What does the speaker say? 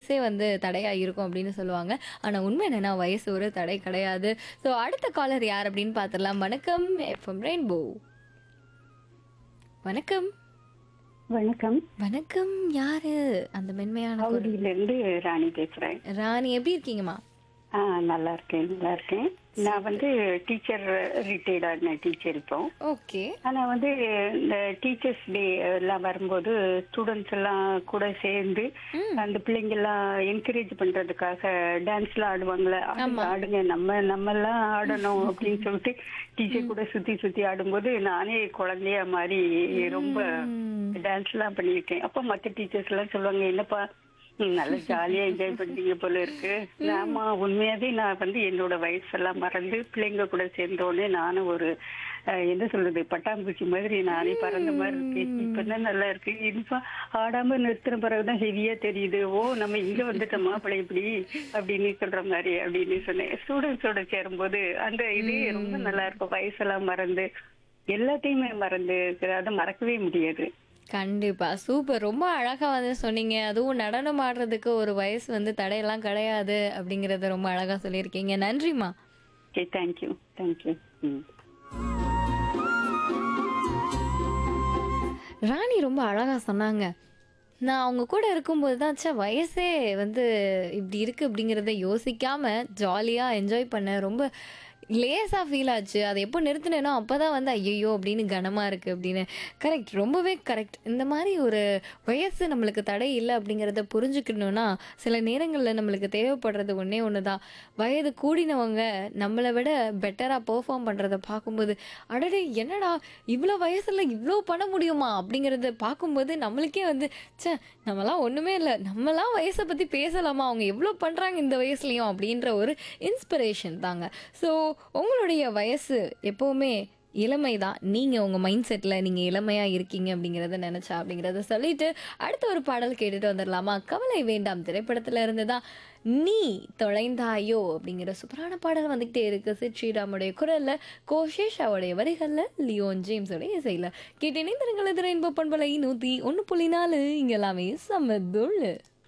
வயசே வந்து தடையா இருக்கும் அப்படின்னு சொல்லுவாங்க ஆனா உண்மை என்னன்னா வயசு ஒரு தடை கிடையாது ஸோ அடுத்த காலர் யார் அப்படின்னு பார்த்துடலாம் வணக்கம் எஃப்எம் ரெயின்போ வணக்கம் வணக்கம் வணக்கம் யாரு அந்த மென்மையான குரல். கவுடியில இருந்து ராணி பேசுறேன் ராணி எப்படி இருக்கீங்கம்மா ஆ நல்லா இருக்கேன் நல்லா இருக்கேன் நான் வந்து டீச்சர் ரிட்டையர்ட் ஆன டீச்சர் இப்போ ஓகே ஆனா வந்து இந்த டீச்சர்ஸ் டே எல்லாம் வரும்போது ஸ்டூடெண்ட்ஸ் எல்லாம் கூட சேர்ந்து அந்த பிள்ளைங்க எல்லாம் என்கரேஜ் பண்றதுக்காக டான்ஸ் எல்லாம் ஆடுவாங்களே ஆடுங்க, ஆடுங்க நம்ம நம்ம எல்லாம் ஆடணும் அப்படின்னு சொல்லிட்டு டீச்சர் கூட சுத்தி சுத்தி ஆடும்போது நானே குழந்தையா மாதிரி ரொம்ப டான்ஸ் எல்லாம் பண்ணியிருக்கேன் அப்ப மத்த டீச்சர்ஸ் எல்லாம் சொல்லுவாங்க என்னப்பா நீங்க நல்லா ஜாலியா என்ஜாய் பண்ணீங்க போல இருக்கு ஆமா உண்மையாவே நான் வந்து என்னோட வயசெல்லாம் மறந்து பிள்ளைங்க கூட சேர்ந்த உடனே நானும் ஒரு அஹ், என்ன சொல்றது பட்டாம்பூச்சி மாதிரி நானே பறந்த மாதிரி இருக்கேன் இப்ப தான் நல்லா இருக்கு இனிப்பா ஆடாம நிறுத்தின பிறகுதான் ஹெவியா தெரியுது ஓ நம்ம இங்க வந்துட்டோமா அப்படி இப்படி அப்படின்னு சொல்ற மாதிரி அப்படின்னு சொன்னேன் ஸ்டூடெண்ட்ஸோட சேரும்போது அந்த இது ரொம்ப நல்லா இருக்கும் வயசெல்லாம் மறந்து எல்லாத்தையுமே மறந்து அதை மறக்கவே முடியாது கண்டிப்பா சூப்பர் ரொம்ப அழகா வந்து சொன்னீங்க அதுவும் நடனம் ஆடுறதுக்கு ஒரு வயசு வந்து தடையெல்லாம் கிடையாது அப்படிங்கறத ரொம்ப அழகா சொல்லியிருக்கீங்க நன்றிம்மா ஓகே தேங்க்யூ தேங்க்யூ ம் ராணி ரொம்ப அழகா சொன்னாங்க நான் அவங்க கூட இருக்கும்போது தான் ச்சே வயசே வந்து இப்படி இருக்கு அப்படிங்கிறத யோசிக்காம ஜாலியா என்ஜாய் பண்ண ரொம்ப லேசாக ஃபீல் ஆச்சு அதை எப்போ நிறுத்தினேனோ அப்போ தான் வந்து ஐயோ அப்படின்னு கனமாக இருக்குது அப்படின்னு கரெக்ட் ரொம்பவே கரெக்ட் இந்த மாதிரி ஒரு வயசு நம்மளுக்கு தடை இல்லை அப்படிங்கிறத புரிஞ்சுக்கணும்னா சில நேரங்களில் நம்மளுக்கு தேவைப்படுறது ஒன்றே ஒன்று தான் வயது கூடினவங்க நம்மளை விட பெட்டராக பெர்ஃபார்ம் பண்ணுறத பார்க்கும்போது அடடே என்னடா இவ்வளோ வயசில் இவ்வளோ பண்ண முடியுமா அப்படிங்கிறத பார்க்கும்போது நம்மளுக்கே வந்து ச்சே நம்மலாம் ஒன்றுமே இல்லை நம்மலாம் வயசை பற்றி பேசலாமா அவங்க எவ்வளோ பண்ணுறாங்க இந்த வயசுலையும் அப்படின்ற ஒரு இன்ஸ்பிரேஷன் தாங்க ஸோ உங்களுடைய வயசு எப்போவுமே இளமை தான் நீங்கள் உங்கள் மைண்ட் செட்டில் நீங்கள் இளமையாக இருக்கீங்க அப்படிங்கிறத நினச்சா அப்படிங்கிறத சொல்லிட்டு அடுத்த ஒரு பாடல் கேட்டுட்டு வந்துடலாமா கவலை வேண்டாம் திரைப்படத்தில் இருந்து தான் நீ தொலைந்தாயோ அப்படிங்கிற சூப்பரான பாடல் வந்துக்கிட்டே இருக்கு சித் ஸ்ரீராமுடைய குரலில் கோஷேஷாவுடைய வரிகளில் லியோன் ஜேம்ஸோடைய இசையில் கேட்டு இணைந்திருங்கள் இது ரெயின்போ பண்பலை நூற்றி ஒன்று புள்ளி நாலு இங்கே எல்லாமே சமதுள்ளு